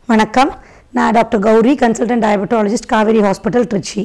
வணக்கம் நான் doctor Gowri consultant diabetologist Kauvery hospital Trichy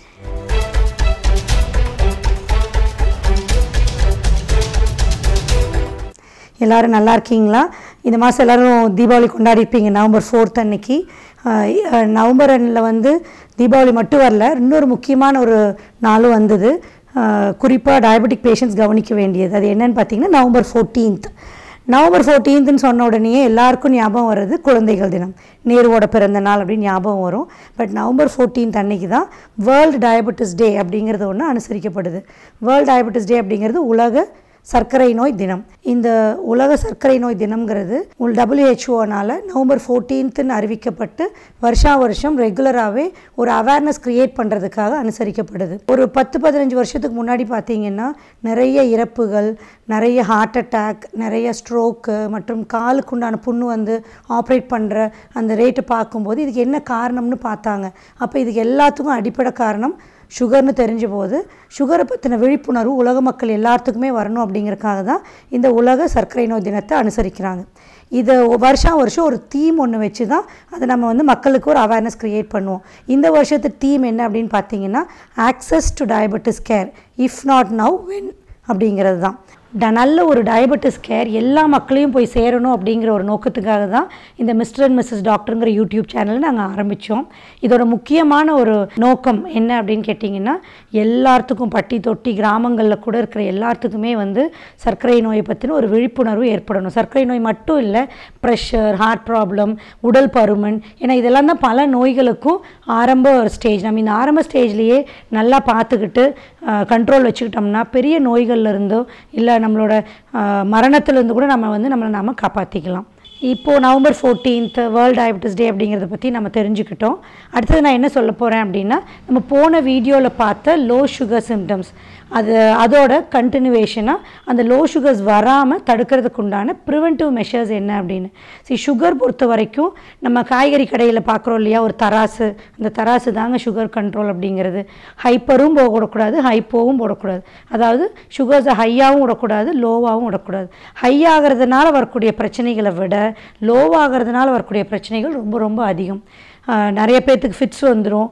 எல்லாரும் நல்லா இருக்கீங்களா இந்த மாதம் எல்லாரும் தீபாவளி கொண்டாடிருப்பீங்க நவம்பர் ஃபோர்த் அன்னைக்கு அஹ் அஹ் நவம்பர் ரெண்டில் வந்து தீபாவளி மட்டும் வரல இன்னொரு முக்கியமான ஒரு நாளும் வந்தது குறிப்பாக டயபெட்டிக் பேஷண்ட்ஸ் கவனிக்க வேண்டியது அது என்னன்னு பார்த்தீங்கன்னா நவம்பர் ஃபோர்டீன்த் நவம்பர் ஃபோர்டீன்த்னு சொன்ன உடனேயே எல்லாருக்கும் ஞாபகம் வர்றது குழந்தைகள் தினம் நேருவோட பிறந்த நாள் அப்படின்னு ஞாபகம் வரும் பட் நவம்பர் ஃபோர்டீன்த் அன்னைக்கு தான் வேர்ல்டு டயபெட்டிஸ் டே அப்படிங்கிறது ஒன்று அனுசரிக்கப்படுது வேர்ல்டு டயபெட்டிஸ் டே அப்படிங்கிறது உலக சர்க்கரை நோய் தினம் இந்த உலக சர்க்கரை நோய் தினம்ங்கிறது உள் டபிள்யூஹெச்ஓனால் நவம்பர் ஃபோர்டீன்த்துன்னு அறிவிக்கப்பட்டு வருஷா வருஷம் ரெகுலராகவே ஒரு அவேர்னஸ் க்ரியேட் பண்ணுறதுக்காக அனுசரிக்கப்படுது ஒரு பத்து பதினஞ்சு வருஷத்துக்கு முன்னாடி பார்த்தீங்கன்னா நிறைய இறப்புகள் நிறைய ஹார்ட் அட்டாக் நிறைய ஸ்ட்ரோக்கு மற்றும் காலுக்குண்டான புண்ணு வந்து ஆப்ரேட் பண்ணுற அந்த ரேட்டு பார்க்கும்போது இதுக்கு என்ன காரணம்னு பார்த்தாங்க அப்போ இதுக்கு எல்லாத்துக்கும் அடிப்படை காரணம் சுகர்னு தெரிஞ்ச போது சுகரை பற்றின விழிப்புணர்வு உலக மக்கள் எல்லாத்துக்குமே வரணும் அப்படிங்கிறதுக்காக தான் இந்த உலக சர்க்கரை நோய் தினத்தை அனுசரிக்கிறாங்க இதை வருஷா வருஷம் ஒரு தீம் ஒன்று வச்சு தான் அதை நம்ம வந்து மக்களுக்கு ஒரு அவேர்னஸ் க்ரியேட் பண்ணுவோம் இந்த வருஷத்து தீம் என்ன அப்படின்னு பார்த்தீங்கன்னா access to diabetes care if not now when அப்படிங்கிறது தான் ட நல்ல ஒரு டயபெட்டிஸ் கேர் எல்லா மக்களையும் போய் சேரணும் அப்படிங்கிற ஒரு நோக்கத்துக்காக தான் இந்த மிஸ்டர் அண்ட் மிஸ்ஸஸ் டாக்டருங்கிற யூடியூப் சேனல் நாங்கள் ஆரம்பித்தோம் இதோட முக்கியமான ஒரு நோக்கம் என்ன அப்படின்னு கேட்டிங்கன்னா எல்லாத்துக்கும் பட்டி தொட்டி கிராமங்களில் கூட இருக்கிற எல்லாத்துக்குமே வந்து சர்க்கரை நோயை பற்றின ஒரு விழிப்புணர்வு ஏற்படணும் சர்க்கரை நோய் மட்டும் இல்லை ப்ரெஷர் ஹார்ட் ப்ராப்ளம் உடல் பருமன் ஏன்னா இதெல்லாம் தான் பல நோய்களுக்கும் ஆரம்ப ஒரு ஸ்டேஜ் நம்ம இந்த ஆரம்ப ஸ்டேஜ்லேயே நல்லா பார்த்துக்கிட்டு கண்ட்ரோல் வச்சுக்கிட்டோம்னா பெரிய நோய்கள்ல இருந்தோ இல்லை நம்மளோட மரணத்துலேருந்து கூட நம்ம வந்து நம்மளை நாம் காப்பாற்றிக்கலாம் இப்போது November fourteenth world diabetes day அப்படிங்கிறத பற்றி நம்ம தெரிஞ்சுக்கிட்டோம் அடுத்தது நான் என்ன சொல்ல போகிறேன் அப்படின்னா நம்ம போன வீடியோவில் பார்த்த லோ சுகர் சிம்டம்ஸ் அது அதோட கண்டினியூவேஷனாக அந்த லோ சுகர்ஸ் வராமல் தடுக்கிறதுக்கு உண்டான ப்ரிவென்டிவ் மெஷர்ஸ் என்ன அப்படின்னு சரி சுகர் பொறுத்த வரைக்கும் நம்ம காய்கறி கடையில் பார்க்குறோம் இல்லையா ஒரு தராசு அந்த தராசு தாங்க சுகர் கண்ட்ரோல் அப்படிங்கிறது ஹைப்பரும் போடக்கூடாது ஹைப்போவும் போடக்கூடாது அதாவது சுகர்ஸை ஹையாகவும் விடக்கூடாது லோவாகவும் விடக்கூடாது ஹை ஆகிறதுனால வரக்கூடிய பிரச்சனைகளை விட லோவாகிறதுனால வரக்கூடிய பிரச்சனைகள் ரொம்ப ரொம்ப அதிகம் நிறைய பேர்த்துக்கு ஃபிட்ஸ் வந்துடும்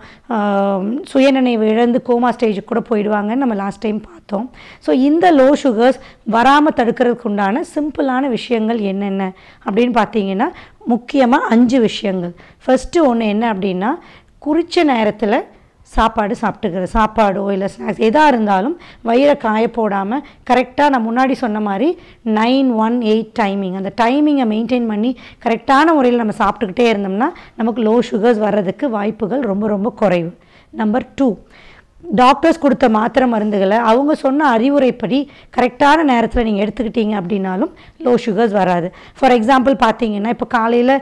சுயநினைவு இழந்து கோமா ஸ்டேஜுக்கு கூட போயிடுவாங்கன்னு நம்ம லாஸ்ட் டைம் பார்த்தோம் ஸோ இந்த லோ சுகர்ஸ் வராமல் தடுக்கிறதுக்கு உண்டான சிம்பிளான விஷயங்கள் என்னென்ன அப்படின்னு பார்த்தீங்கன்னா முக்கியமாக அஞ்சு விஷயங்கள் ஃபஸ்ட்டு ஒன்று என்ன அப்படின்னா குறித்த நேரத்தில் சாப்பாடு சாப்பிட்டுக்கிறது சாப்பாடோ இல்லை ஸ்நாக்ஸ் எதாக இருந்தாலும் வயிறை காய போடாமல் கரெக்டாக நான் முன்னாடி சொன்ன மாதிரி நைன் ஒன் எயிட் டைமிங் அந்த டைமிங்கை மெயின்டைன் பண்ணி கரெக்டான முறையில் நம்ம சாப்பிட்டுக்கிட்டே இருந்தோம்னா நமக்கு லோ சுகர்ஸ் வர்றதுக்கு வாய்ப்புகள் ரொம்ப ரொம்ப குறைவு நம்பர் டூ டாக்டர்ஸ் கொடுத்த மாத்திரை மருந்துகளை அவங்க சொன்ன அறிவுரைப்படி கரெக்டான நேரத்தில் நீங்கள் எடுத்துக்கிட்டீங்க அப்படின்னாலும் லோ சுகர்ஸ் வராது ஃபார் எக்ஸாம்பிள் பார்த்தீங்கன்னா இப்போ காலையில்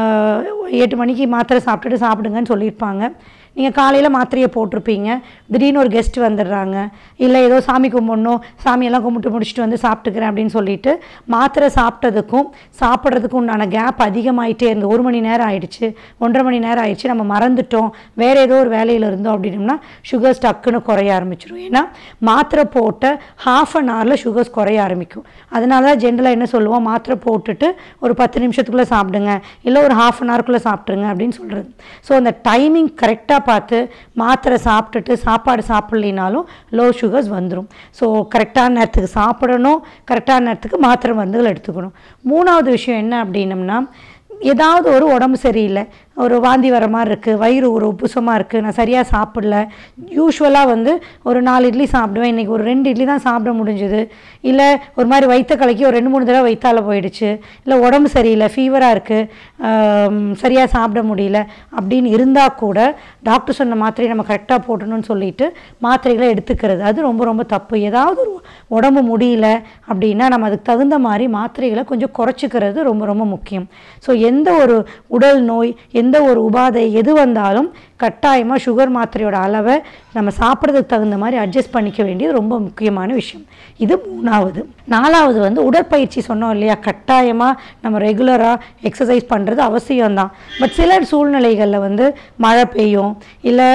எட்டு மணிக்கு மாத்திரை சாப்பிட்டுட்டு சாப்பிடுங்கன்னு சொல்லியிருப்பாங்க நீங்கள் காலையில் மாத்திரையை போட்டிருப்பீங்க திடீர்னு ஒரு கெஸ்ட் வந்துடுறாங்க இல்லை ஏதோ சாமி கும்பிடணும் சாமியெல்லாம் கும்பிட்டு முடிச்சுட்டு வந்து சாப்பிட்டுக்கிறேன் அப்படின்னு சொல்லிட்டு மாத்திரை சாப்பிட்டதுக்கும் சாப்பிட்றதுக்கும் உண்டான கேப் அதிகமாயிட்டே இருந்து ஒரு மணி நேரம் ஆயிடுச்சு ஒன்றரை மணி நேரம் ஆயிடுச்சு நம்ம மறந்துட்டோம் வேறு ஏதோ ஒரு வேலையில் இருந்தோம் அப்படின்னோம்னா சுகர்ஸ் டக்குன்னு குறைய ஆரம்பிச்சிடும் ஏன்னா மாத்திரை போட்ட ஹாஃப் அன் ஹவரில் சுகர்ஸ் குறைய ஆரம்பிக்கும் அதனால தான் ஜென்ரலாக என்ன சொல்லுவோம் மாத்திரை போட்டுட்டு ஒரு பத்து நிமிஷத்துக்குள்ளே சாப்பிடுங்க இல்லை ஒரு ஹாஃப் அன் ஹவருக்குள்ளே சாப்பிட்ருங்க அப்படின்னு சொல்கிறது ஸோ அந்த டைமிங் கரெக்டாக பார்த்து மாத்திரை சாப்பிட்டுட்டு சாப்பாடு சாப்பிட்லினாலும் லோ சுகர்ஸ் வந்துடும் ஸோ கரெக்டான நேரத்துக்கு சாப்பிடணும் கரெக்டான நேரத்துக்கு மாத்திரை மருந்துகள் எடுத்துக்கணும் மூணாவது விஷயம் என்ன அப்படின்னம்னா ஏதாவது ஒரு உடம்பு சரியில்லை ஒரு வாந்தி வர மாதிரி இருக்குது வயிறு ஒரு உப்புசமாக இருக்குது நான் சரியாக சாப்பிடல யூஸ்வலாக வந்து ஒரு நாலு இட்லி சாப்பிடுவேன் இன்றைக்கி ஒரு ரெண்டு இட்லி தான் சாப்பிட முடிஞ்சுது இல்லை ஒரு மாதிரி வயிற்ற கலக்கி ஒரு ரெண்டு மூணு தடவை வயிற்றால போயிடுச்சு இல்லை உடம்பு சரியில்லை ஃபீவராக இருக்குது சரியாக சாப்பிட முடியல அப்படின்னு இருந்தால் கூட டாக்டர் சொன்ன மாத்திரையை நம்ம கரெக்டாக போட்டணும்னு சொல்லிட்டு மாத்திரைகளை எடுத்துக்கிறது அது ரொம்ப ரொம்ப தப்பு ஏதாவது ஒரு உடம்பு முடியல அப்படின்னா நம்ம அதுக்கு தகுந்த மாதிரி மாத்திரைகளை கொஞ்சம் குறைச்சிக்கிறது ரொம்ப ரொம்ப முக்கியம் ஸோ எந்த ஒரு உடல் நோய் எந்த ஒரு உபாதை எது வந்தாலும் கட்டாயமாக சுகர் மாத்திரையோட அளவை நம்ம சாப்பிட்றதுக்கு தகுந்த மாதிரி அட்ஜஸ்ட் பண்ணிக்க வேண்டியது ரொம்ப முக்கியமான விஷயம் இது மூணாவது நாலாவது வந்து உடற்பயிற்சி சொன்னோம் இல்லையா கட்டாயமாக நம்ம ரெகுலராக எக்ஸசைஸ் பண்ணுறது அவசியம்தான் பட் சில சூழ்நிலைகளில் வந்து மழை பெய்யும் இல்லை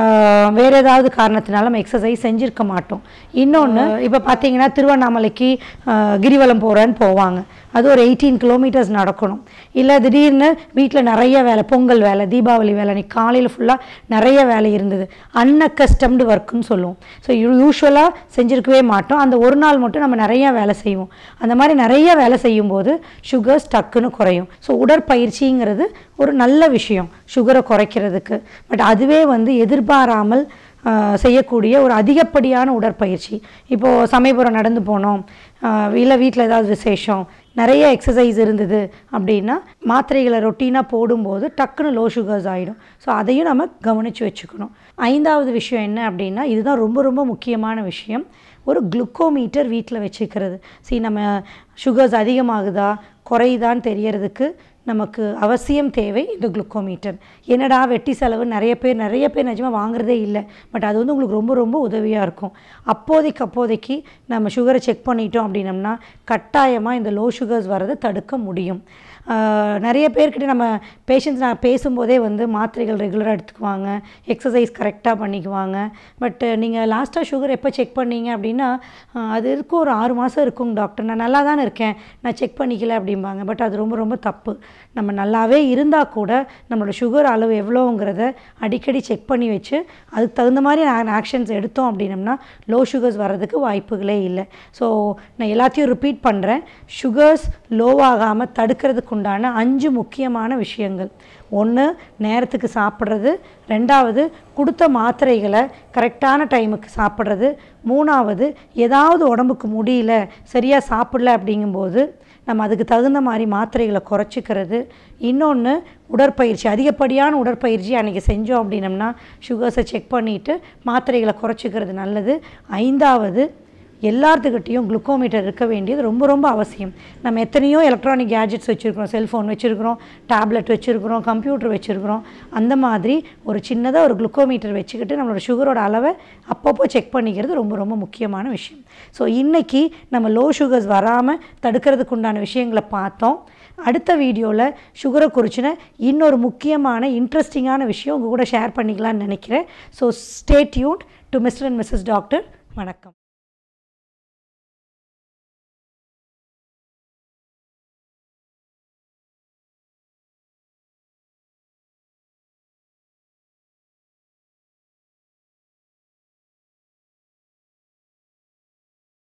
வேறு ஏதாவது காரணத்தினால நம்ம எக்ஸசைஸ் செஞ்சுருக்க மாட்டோம் இன்னொன்று இப்போ பார்த்தீங்கன்னா திருவண்ணாமலைக்கு ஆஹ், கிரிவலம் போகிறேன்னு போவாங்க அது ஒரு எயிட்டீன் கிலோமீட்டர்ஸ் நடக்கணும் இல்லை திடீர்னு வீட்டில் நிறைய வேலை பொங்கல் வேலை தீபாவளி வேலை அன்னைக்கு காலையில் ஃபுல்லாக நிறைய வேலை இருந்தது அன்அக்கஸ்டம்டு ஒர்க்குன்னு சொல்லுவோம் ஸோ யூஸ்வலாக செஞ்சுருக்கவே மாட்டோம் அந்த ஒரு நாள் மட்டும் நம்ம நிறைய வேலை செய்வோம் அந்த மாதிரி நிறைய வேலை செய்யும்போது சுகர்ஸ் டக்குன்னு குறையும் ஸோ உடற்பயிற்சிங்கிறது ஒரு நல்ல விஷயம் சுகரை குறைக்கிறதுக்கு பட் அதுவே வந்து எதிர்பாராமல் ஆஹ், செய்யக்கூடிய ஒரு அதிகப்படியான உடற்பயிற்சி இப்போது சமயபுரம் நடந்து போனோம் இல்லை வீட்டில் ஏதாவது விசேஷம் நிறைய எக்ஸசைஸ் இருந்தது அப்படின்னா மாத்திரைகளை ரொட்டீனாக போடும்போது டக்குன்னு லோ சுகர்ஸ் ஆகிடும் ஸோ அதையும் நம்ம கவனித்து வச்சுக்கணும் ஐந்தாவது விஷயம் என்ன அப்படின்னா இதுதான் ரொம்ப ரொம்ப முக்கியமான விஷயம் ஒரு குளுக்கோமீட்டர் வீட்டில் வச்சுக்கிறது சரி நம்ம சுகர்ஸ் அதிகமாகுதா குறையுதான்னு தெரியறதுக்கு நமக்கு அவசியம் தேவை இந்த குளுக்கோமீட்டர் என்னடா வெட்டி செலவு நிறைய பேர் நிறைய பேர் நிஜமாக வாங்குறதே இல்லை பட் அது வந்து உங்களுக்கு ரொம்ப ரொம்ப உதவியாக இருக்கும் அப்போதைக்கு அப்போதைக்கு நம்ம சுகரை செக் பண்ணிட்டோம் அப்படின்னம்னா கட்டாயமாக இந்த லோ சுகர்ஸ் வரதை தடுக்க முடியும் ஆஹ் நிறைய பேர்கிட்ட நம்ம பேஷண்ட்ஸ் நான் பேசும்போதே வந்து மாத்திரைகள் ரெகுலராக எடுத்துக்குவாங்க எக்ஸசைஸ் கரெக்டாக பண்ணிக்குவாங்க பட் நீங்கள் லாஸ்ட்டாக சுகர் எப்போ செக் பண்ணீங்க அப்படின்னா ஆஹ் அது இருக்கும் ஒரு ஆறு மாதம் இருக்குங்க டாக்டர் நான் நல்லா தானே இருக்கேன் நான் செக் பண்ணிக்கல அப்படிம்பாங்க பட் அது ரொம்ப ரொம்ப தப்பு நம்ம நல்லாவே இருந்தால் கூட நம்மளோட சுகர் அளவு எவ்வளோங்கிறத அடிக்கடி செக் பண்ணி வச்சு அதுக்கு தகுந்த மாதிரி நான் ஆக்ஷன்ஸ் எடுத்தோம் அப்படின்னம்னா லோ சுகர்ஸ் வர்றதுக்கு வாய்ப்புகளே இல்லை ஸோ நான் எல்லாத்தையும் ரிப்பீட் பண்ணுறேன் சுகர்ஸ் லோவாகாமல் தடுக்கிறதுக்கு உண்டான அஞ்சு முக்கியமான விஷயங்கள் ஒன்று நேரத்துக்கு சாப்பிட்றது ரெண்டாவது கொடுத்த மாத்திரைகளை கரெக்டான டைமுக்கு சாப்பிட்றது மூணாவது ஏதாவது உடம்புக்கு முடியல சரியாக சாப்பிடல அப்படிங்கும்போது நம்ம அதுக்கு தகுந்த மாதிரி மாத்திரைகளை குறைச்சிக்கிறது இன்னொன்று உடற்பயிற்சி அதிகப்படியான உடற்பயிற்சி அன்றைக்கி செஞ்சோம் அப்படின்னம்னா சுகர்ஸை செக் பண்ணிவிட்டு மாத்திரைகளை குறைச்சிக்கிறது நல்லது ஐந்தாவது எல்லாத்துக்கிட்டேயும் குளுக்கோமீட்டர் இருக்க வேண்டியது ரொம்ப ரொம்ப அவசியம் நம்ம எத்தனையோ எலக்ட்ரானிக் கேஜெட்ஸ் வச்சுருக்கிறோம் செல்ஃபோன் வச்சுருக்கிறோம் டேப்லெட் வச்சுருக்கிறோம் கம்ப்யூட்டர் வச்சுருக்கிறோம் அந்த மாதிரி ஒரு சின்னதாக ஒரு குளுக்கோமீட்டர் வச்சுக்கிட்டு நம்மளோட சுகரோட அளவை அப்பப்போ செக் பண்ணிக்கிறது ரொம்ப ரொம்ப முக்கியமான விஷயம் ஸோ இன்றைக்கி நம்ம லோ சுகர்ஸ் வராமல் தடுக்கிறதுக்கு உண்டான விஷயங்களை பார்த்தோம் அடுத்த வீடியோவில் சுகரை குறிச்சின இன்னொரு முக்கியமான இன்ட்ரெஸ்டிங்கான விஷயம் உங்கள் கூட ஷேர் பண்ணிக்கலாம்னு நினைக்கிறேன் so stay tuned to mister and missus doctor வணக்கம்